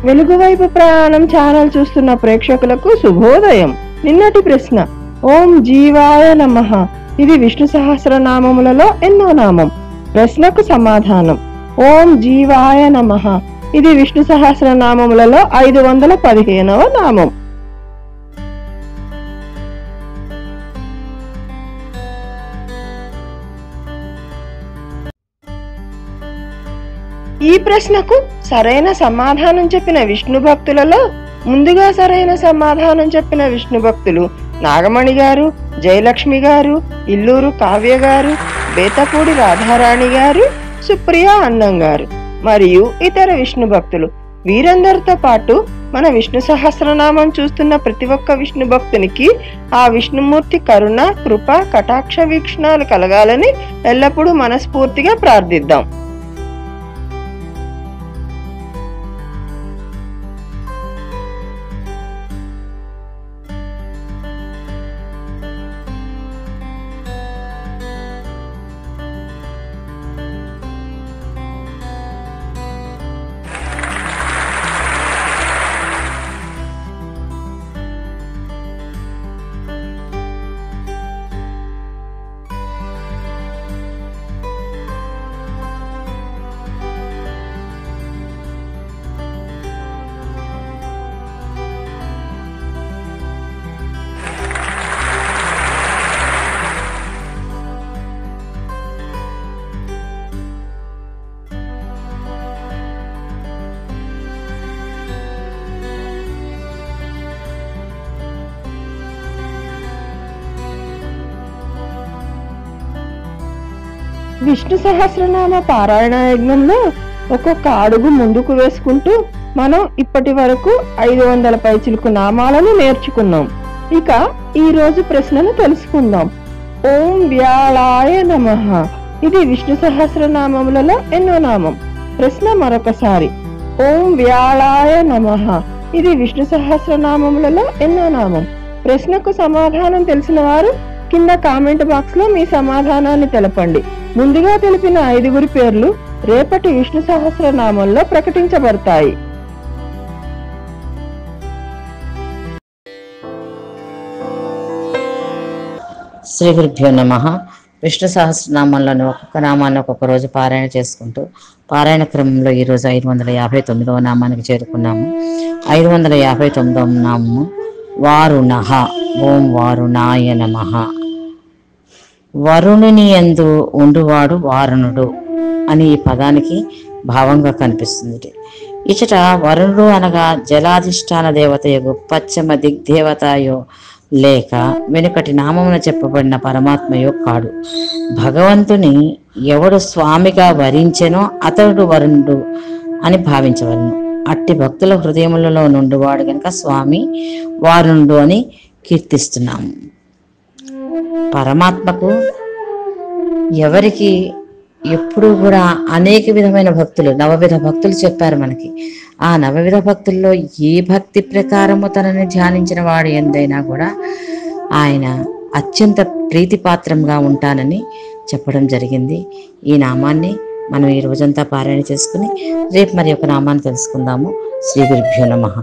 వెలుగువైపు ప్రయాణం ఛానల్ చూస్తున్న ప్రేక్షకులకు శుభోదయం నిన్నటి ప్రశ్న ఓం జీవాయ నమః ఇది విష్ణు సహస్రనామములలో ఎన్నో నామం ప్రశ్నకు సమాధానం ఓం జీవాయ నమః ఇది విష్ణు సహస్రనామములలో ఐదు వందల పదిహేనవ నామం ఈ ప్రశ్నకు సరైన సమాధానం చెప్పిన విష్ణు భక్తులలో ముందుగా సరైన సమాధానం చెప్పిన విష్ణు భక్తులు నాగమణి గారు జయలక్ష్మి గారు ఇల్లూరు కావ్య గారు బేతపూడి రాధారాణి గారు సుప్రియ అన్నం గారు మరియు ఇతర విష్ణు భక్తులు వీరందరితో పాటు మన విష్ణు సహస్రనామం చూస్తున్న ప్రతి ఒక్క విష్ణు భక్తునికి ఆ విష్ణుమూర్తి కరుణ కృప కటాక్ష వీక్షణాలు కలగాలని ఎల్లప్పుడూ మనస్ఫూర్తిగా ప్రార్థిద్దాం విష్ణు సహస్రనామ పారాయణ యజ్ఞంలో ఒక్కొక్క అడుగు ముందుకు వేసుకుంటూ మనం ఇప్పటి వరకు ఐదు వందల పైచిలుకు నామాలను నేర్చుకున్నాం ఇక ఈ రోజు ప్రశ్నను తెలుసుకుందాం ఓం వ్యాళాయ నమః ఇది విష్ణు సహస్రనామములలో ఎన్నో నామం ప్రశ్న మరొకసారి ఓం వ్యాళాయ నమః ఇది విష్ణు సహస్రనామములలో ఎన్నో నామం ప్రశ్నకు సమాధానం తెలిసిన వారు కింద కామెంట్ బాక్స్ లో మీ సమాధానాన్ని తెలపండి ముందుగా తెలిపిన ఐదుగురి పేర్లు రేపటి విష్ణు సహస్రనామంలో ప్రకటించబడతాయి శ్రీ గురుభ్యో నమ విష్ణు సహస్రనామంలోని ఒక్కొక్క నామాన్ని ఒక్కొక్క రోజు పారాయణ చేసుకుంటూ పారాయణ క్రమంలో ఈరోజు ఐదు వందల యాభై తొమ్మిదవ నామానికి చేరుకున్నాము ఐదు వందల యాభై తొమ్మిదవ నామము వారుణః ఓం వారుణాయ నమ వరుణుని ఎందు ఉండువాడు వారుణుడు అని ఈ పదానికి భావంగా కనిపిస్తుంది ఇచట వరుణుడు అనగా జలాధిష్టాన దేవతయగు పశ్చిమ దిగ్దేవతాయో లేక వెనుకటి నామమున చెప్పబడిన పరమాత్మయో కాడు భగవంతుని ఎవడు స్వామిగా వరించెనో అతడు వరుణుడు అని భావించవలను అట్టి భక్తుల హృదయములలో నుండివాడు గనుక స్వామి వారుణుడు అని కీర్తిస్తున్నాము పరమాత్మకు ఎవరికి ఎప్పుడు కూడా అనేక విధమైన భక్తులు నవవిధ భక్తులు చెప్పారు మనకి ఆ నవవిధ భక్తుల్లో ఏ భక్తి ప్రకారము తనని ధ్యానించిన వాడు ఎందైనా కూడా ఆయన అత్యంత ప్రీతిపాత్రంగా ఉంటానని చెప్పడం జరిగింది ఈ నామాన్ని మనం ఈ రోజంతా పారాయణ చేసుకుని రేపు మరి ఒక నామాన్ని తెలుసుకుందాము శ్రీ గురుభ్యో నమః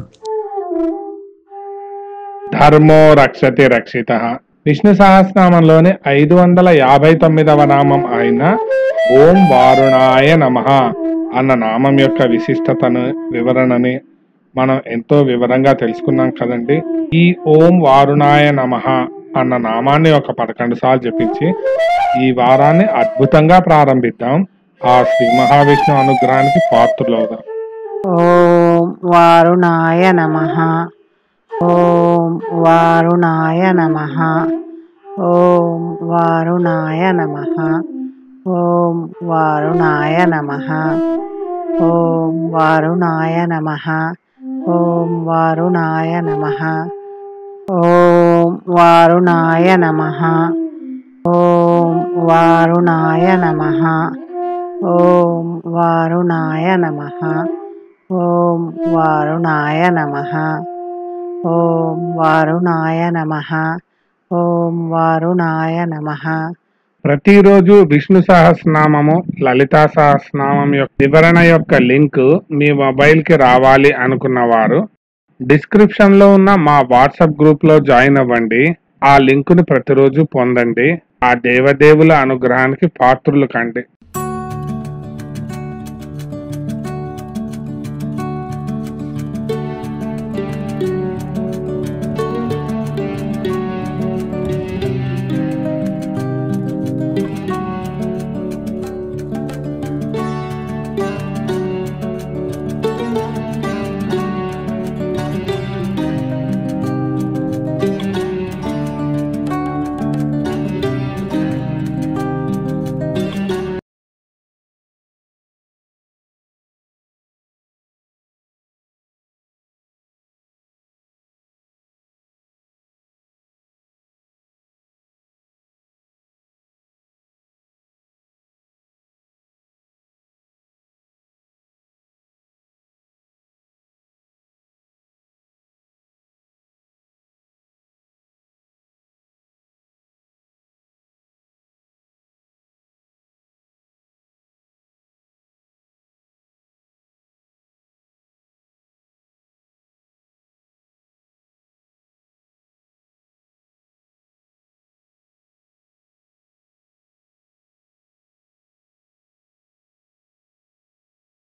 ధర్మో రక్షతి రక్షిత విష్ణు సహస్రనామంలోని ఐదు వందల యాభై తొమ్మిదవ నామం అయిన ఓం వారుణాయ నమ అన్న నామం యొక్క విశిష్టతను వివరణని మనం ఎంతో వివరంగా తెలుసుకున్నాం కదండి ఈ ఓం వారుణాయ నమ అన్న నామాన్ని ఒక పదకొండు సార్లు జపించి ఈ వారాన్ని అద్భుతంగా ప్రారంభిద్దాం ఆ శ్రీ మహావిష్ణు అనుగ్రహానికి పాత్రులవుదాం ఓం వారుణాయ నమ ఓం వారుణాయ నమ ఓం వారుణాయ నమ ఓం వారుణాయ నమ ఓం వారుణాయ నమ ఓం వారుణాయ నమ ఓం వారుణాయ నమ ఓం వారుణాయ నమ ఓం వారుణాయ నమ ఓం వారుణాయ నమ ఓం వారుణాయ నమ ఓం వారుణాయ నమ ప్రతిరోజు విష్ణు సహస్రనామము లలితా సహస్రనామం యొక్క వివరణ యొక్క లింక్ మీ మొబైల్ కి రావాలి అనుకున్న వారు డిస్క్రిప్షన్ లో ఉన్న మా వాట్సాప్ గ్రూప్ లో జాయిన్ అవ్వండి ఆ లింక్ ను ప్రతిరోజు పొందండి ఆ దేవదేవుల అనుగ్రహానికి పాత్రులు కండి